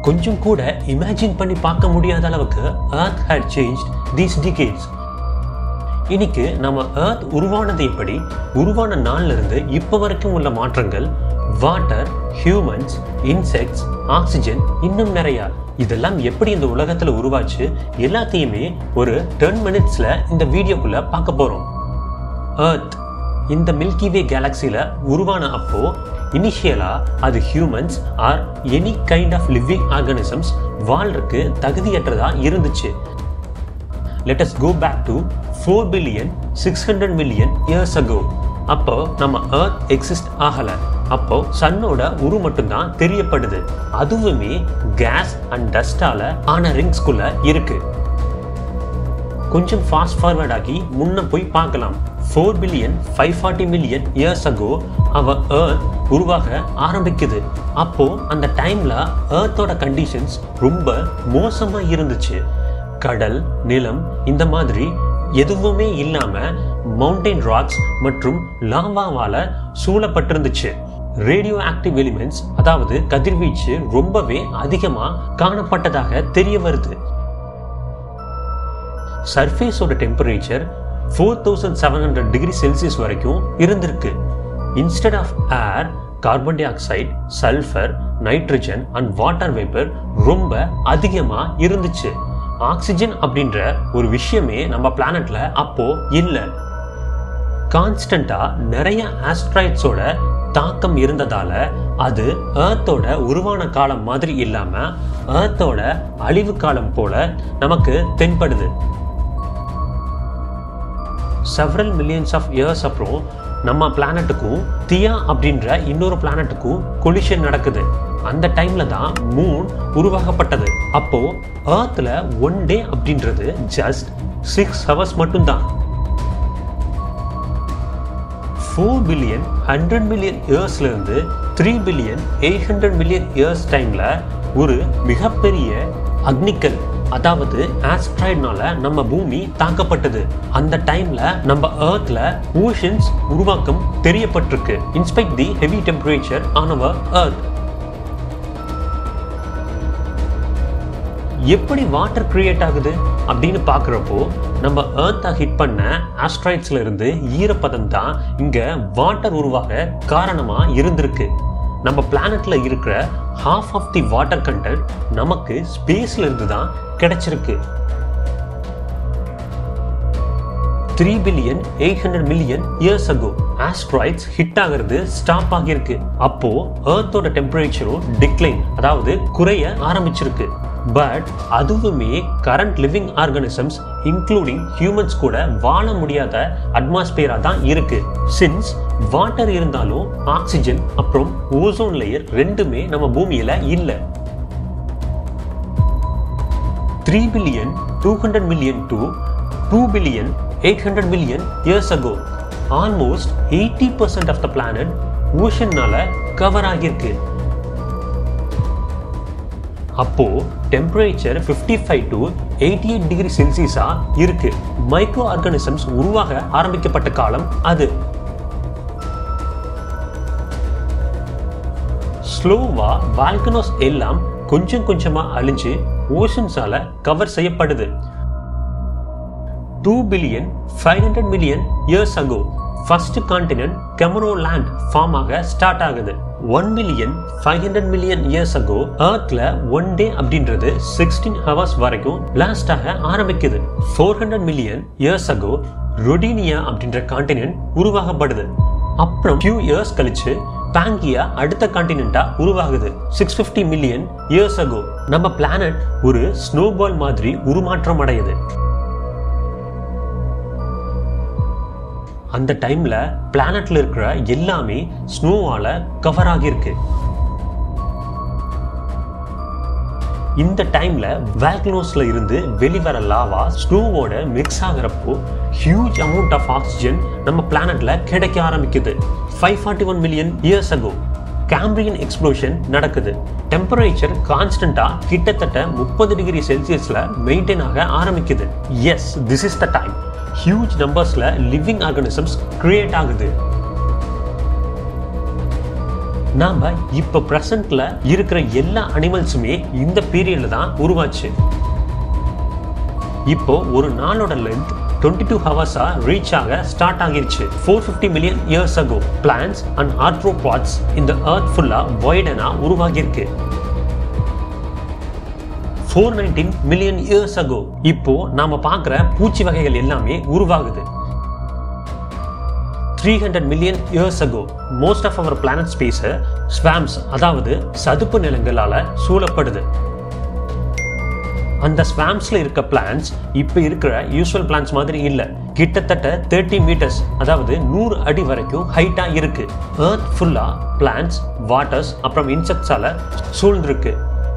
கொஞ்சம் கூட இமேஜின் பண்ணி பார்க்க முடியாத அளவுக்கு earth had changed these decades இன்னைக்கு நம்ம earth உருவானது எப்படி உருவான நாள்ல இருந்து இப்போ வரைக்கும் உள்ள மாற்றங்கள் வாட்டர் ஹியூமன்ஸ் இன்செக்ட்ஸ் ஆக்சிஜன் இன்னும் நிறைய இதெல்லாம் எப்படி இந்த உலகத்துல உருவாச்சு எல்லாத்தையுமே ஒரு டென் மினிட்ஸ்ல இந்த வீடியோக்குள்ள பார்க்க போறோம் earth இந்த மில்கி வே கேலக்சியில் உருவான அப்போ இனிஷியலா அது humans are any kind of living organisms வாழ்றதுக்கு தகுதியற்றதா இருந்துச்சு let us go back to four billion six hundred million years ago அப்போ நம்ம earth எக்ஸிஸ்ட் ஆகல அப்போ சன்னோட உரு மட்டும்தான் தெரியப்படுது அதுவுமே கேஸ் அண்ட் டஸ்டால ஆன ரிங்ஸ்குள்ள இருக்கு கொஞ்சம் ஃபாஸ்ட் ஃபார்வர்ட் ஆகி முன்ன போய் பார்க்கலாம் four billion five forty million years ago our earth உருவாக ஆரம்பிக்குது அப்போ அந்த டைம்ல ஏர்த்தோட கண்டிஷன்ஸ் ரொம்ப மோசமா இருந்துச்சு கடல் நிலம் இந்த மாதிரி எதுவுமே இல்லாம மவுண்டைன் ராக்ஸ் மற்றும் லாவாவால சூழப்பட்டிருந்துச்சு ரேடியோ ஆக்டிவ் எலிமெண்ட்ஸ் அதாவது கதிர்வீச்சு ரொம்பவே அதிகமா காணப்பட்டதாக தெரிய வருது சர்ஃபேஸோட temperature four thousand seven hundred degree Celsius வரைக்கும் இருந்திருக்கு instead of air carbon dioxide sulphur nitrogen and water vapour ரொம்ப அதிகமா இருந்துச்சு ஆக்சிஜன் அப்படின்ற ஒரு விஷயமே நம்ம பிளானட்ல அப்போ இல்லை கான்ஸ்டண்டா நிறைய ஆஸ்ட்ராய்ட்ஸோட தாக்கம் இருந்ததால அது ஏர்த்தோட உருவான காலம் மாதிரி இல்லாம ஏர்த்தோட அழிவு காலம் போல நமக்கு தென்படுது செவரல் மில்லியன்ஸ் ஆஃப் இயர்ஸ் அப்புறம் நம்ம பிளானட்டுக்கும் தியா அப்படின்ற இன்னொரு பிளானட்டுக்கும் கொலிஷன் நடக்குது அந்த டைம்ல தான் மூன் உருவாக்கப்பட்டது அப்போ ஏர்த்ல ஒன் டே அப்படின்றது ஜஸ்ட் சிக்ஸ் ஹவர்ஸ் மட்டும்தான் ஃபோர் பில்லியன் ஹண்ட்ரட் மில்லியன் இயர்ஸ்லேருந்து three billion eight hundred million years டைமில் ஒரு மிகப்பெரிய அக்னிக்கல் அதாவது ஆஸ்ட்ராய்ட்னால நம்ம பூமி தாக்கப்பட்டது அந்த டைம்ல நம்ம ஏர்த்ல ஓஷன்ஸ் உருவாக்கம் தெரியப்பட்டிருக்கு inspect the heavy temperature on our earth எப்படி வாட்டர் கிரியேட் ஆகுது அப்படின்னு பார்க்குறப்போ நம்ம ஏர்த்தை ஹிட் பண்ண ஆஸ்ட்ராய்ட்ஸ்ல இருந்து ஈரப்பதம் தான் இங்க வாட்டர் உருவாக காரணமா இருந்திருக்கு நம்ம பிளானட்ல இருக்கிற half of the water content நமக்கு ஸ்பேஸ்ல இருந்து தான் கிடைச்சிருக்கு three billion eight hundred million years ago asteroids hit ஆகிறது ஸ்டாப் ஆகியிருக்கு அப்போ ஏர்த்தோட டெம்பரேச்சரும் டிக்ளைன் அதாவது குறைய ஆரம்பிச்சிருக்கு பட் அதுவுமே current living organisms including humans கூட வாழ முடியாத அட்மாஸ்பியரா தான் இருக்கு சின்ஸ் வாட்டர் இருந்தாலும் ஆக்சிஜன் அப்புறம் ஓசோன் லேயர் ரெண்டுமே நம்ம பூமியில இல்லை three billion two hundred million to two billion eight hundred million years ago almost eighty percent of the planet ஓஷன்னால கவர் ஆகியிருக்கு அப்போ temperature fifty five to eighty eight degree செல்சியஸா இருக்கு மைக்ரோ ஆர்கானிசம்ஸ் உருவாக ஆரம்பிக்கப்பட்ட காலம் அது ஸ்லோவா வால்கனோஸ் எல்லாம் கொஞ்சம் கொஞ்சமா அழிஞ்சு ஓஷன்ஸால கவர் செய்யப்படுது two billion five hundred million years ago first continent கெமரோ லேண்ட் ஃபார்ம் ஆக ஸ்டார்ட் ஆகுது one million five hundred million years ago ஏர்த்ல ஒன் டே அப்படின்றது சிக்ஸ்டீன் ஹவர்ஸ் வரைக்கும் லாஸ்ட் ஆக ஆரம்பிக்குது four hundred million years ago Rodinia அப்படின்ற கான்டினென்ட் உருவாகப்படுது அப்புறம் ஃபியூ இயர்ஸ் கழிச்சு பாங்கியா அடுத்த கான்டினென்ட்டா உருவாகுது six fifty million years ago நம்ம பிளானட் ஒரு ஸ்னோபால் மாதிரி உருமாற்றம் அடையுது அந்த டைம்ல பிளானட்ல இருக்கிற எல்லாமே ஸ்னோவால கவர் ஆகியிருக்கு இந்த டைம்ல வேல்கனோஸ்ல இருந்து வெளிவர லாவா ஸ்னோவோட மிக்ஸ் ஆகிறப்போ ஹியூஜ் அமௌண்ட் ஆஃப் ஆக்சிஜன் நம்ம பிளானட்ல கிடைக்க ஆரம்பிக்குது five forty one million years ago Cambrian explosion நடக்குது டெம்பரேச்சர் கான்ஸ்டண்டா கிட்டத்தட்ட முப்பது டிகிரி செல்சியஸ்ல மெயின்டைன் ஆக ஆரம்பிக்குது yes this is the time huge நம்பர்ஸ்ல லிவிங் ஆர்கானிசம்ஸ் கிரியேட் ஆகுது நாம இப்ப பிரசன்ட்ல இருக்கிற எல்லா அனிமல்ஸுமே இந்த பீரியட்ல தான் உருவாச்சு இப்போ ஒரு நாளோட லென்த் டுவெண்ட்டி டூ ஹவர்ஸா ரீச் ஆக ஸ்டார்ட் ஆகிருச்சு four fifty million years ago plants and arthropods இந்த எர்த் ஃபுல்லா வைடனா உருவாகியிருக்கு four nineteen million years ago இப்போ நாம பார்க்குற பூச்சி வகைகள் எல்லாமே உருவாகுது three hundred million years ago most of our planet ஸ்பேஸை ஸ்வாம்ஸ் அதாவது சதுப்பு நிலங்களால சூழப்படுது அந்த ஸ்வாம்ஸ்ல இருக்க பிளான்ஸ் இப்போ இருக்கிற யூஸ்வல் பிளான்ஸ் மாதிரி இல்லை கிட்டத்தட்ட தேர்ட்டி மீட்டர்ஸ் அதாவது நூறு அடி வரைக்கும் ஹைட்டா இருக்கு எர்த் ஃபுல்லா பிளான்ஸ் வாட்டர்ஸ் அப்புறம் இன்செக்ட்ஸால சூழ்ந்திருக்கு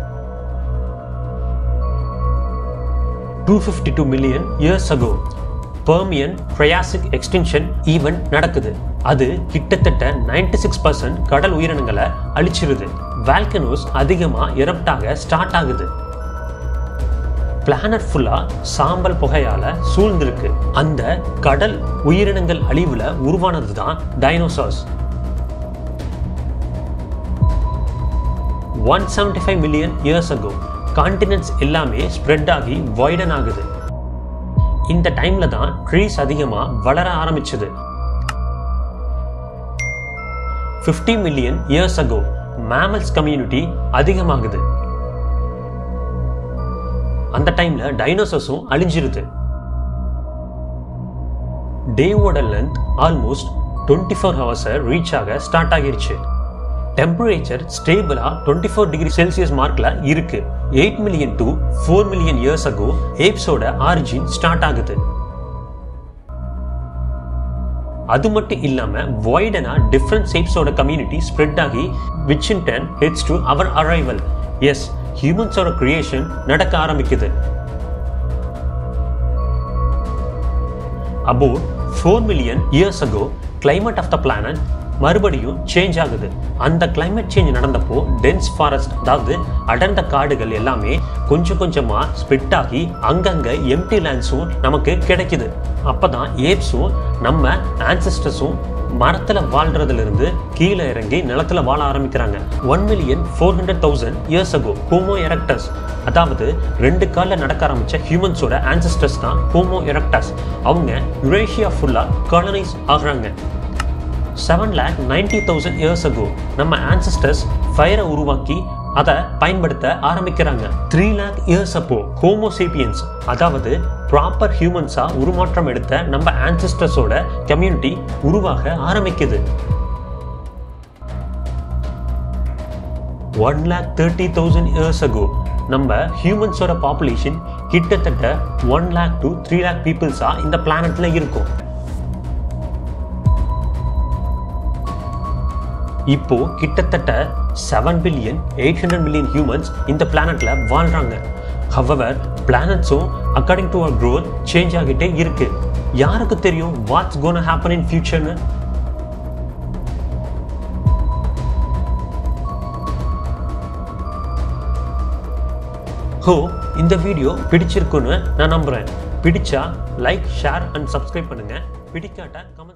two fifty two million years ago Permian Triassic extinction event நடக்குது அது கிட்டத்தட்ட நைன்டி சிக்ஸ் பர்சன்ட் கடல் உயிரினங்களை அழிச்சிருது வால்கனோஸ் அதிகமாக எரப்டாக ஸ்டார்ட் ஆகுது பிளானட் ஃபுல்லா சாம்பல் புகையால சூழ்ந்திருக்கு அந்த கடல் உயிரினங்கள் அழிவுல உருவானது தான் dinosaurs one seventy five million years ago continents எல்லாமே ஸ்ப்ரெட் ஆகி வைடன் ஆகுது இந்த டைம்ல தான் ட்ரீஸ் அதிகமா வளர ஆரம்பிச்சது fifty million years ago mammals community அதிகமாகுது அந்த டைம்ல டைனோசர்ஸும் அழிஞ்சிருது டேவோட லென்த் ஆல்மோஸ்ட் டுவெண்ட்டி ஃபோர் ஹவர்ஸை ரீச் ஆக ஸ்டார்ட் ஆகிருச்சு டெம்பரேச்சர் ஸ்டேபிளா டுவெண்ட்டி ஃபோர் டிகிரி செல்சியஸ் மார்க்ல இருக்கு eight million to four million years ago ஏப்ஸோட ஆரிஜின் ஸ்டார்ட் ஆகுது அது மட்டும் இல்லாம வைடனா டிஃப்ரெண்ட் ஷேப்ஸோட கம்யூனிட்டி ஸ்ப்ரெட் ஆகி which in turn heads to our arrival as ஹியூமன்ஸோட கிரியேஷன் நடக்க ஆரம்பிக்குது about four million years ago climate of the planet மறுபடியும் சேஞ்ச் ஆகுது அந்த கிளைமேட் சேஞ்ச் நடந்தப்போ டென்ஸ் ஃபாரஸ்ட் அதாவது அடர்ந்த காடுகள் எல்லாமே கொஞ்சம் கொஞ்சமா ஸ்பிட் ஆகி அங்கங்க எம்டி லேண்ட்ஸும் நமக்கு கிடைக்குது அப்பதான் ஏப்ஸும் நம்ம ஆன்சிஸ்டர்ஸும் மரத்துல வாழ்றதுல இருந்து கீழே இறங்கி நிலத்துல வாழ ஆரம்பிக்கிறாங்க one million four hundred thousand years ago homo erectus அதாவது ரெண்டு காலில் நடக்க ஆரம்பிச்ச ஹியூமன்ஸோட ஆன்சிஸ்டர்ஸ் தான் ஹோமோ எரக்டஸ் அவங்க யுரேஷியா ஃபுல்லா காலனைஸ் ஆகுறாங்க seven lakh ninety thousand years ago நம்ம ஆன்சிஸ்டர்ஸ் ஃபயரை உருவாக்கி அதை பயன்படுத்த ஆரம்பிக்கிறாங்க த்ரீ லேக் இயர்ஸ் அப்போ ஹோமோசேபியன்ஸ் அதாவது ப்ராப்பர் ஹியூமன்ஸா உருமாற்றம் எடுத்த நம்ம ஆன்சிஸ்டர்ஸோட கம்யூனிட்டி உருவாக ஆரம்பிக்குது one lakh thirty thousand years ago நம்ம ஹியூமன்ஸோட பாப்புலேஷன் கிட்டத்தட்ட one lakh to three lakh பீப்புள்ஸா இந்த பிளானட்ல இருக்கும் இப்போ கிட்டத்தட்ட seven billion eight hundred million humans இந்த பிளானட்ல வாழ்றாங்க ஹவவர் பிளானட்ஸும் according to our growth change ஆகிட்டே இருக்கு யாருக்கு தெரியும் வாட்ஸ் கோன் ஹேப்பன் இன் ஃபியூச்சர்னு ஹோ இந்த வீடியோ பிடிச்சிருக்குன்னு நான் நம்புறேன் பிடிச்சா லைக் ஷேர் அண்ட் சப்ஸ்கிரைப் பண்ணுங்க பிடிக்காட்டா கமெண்ட்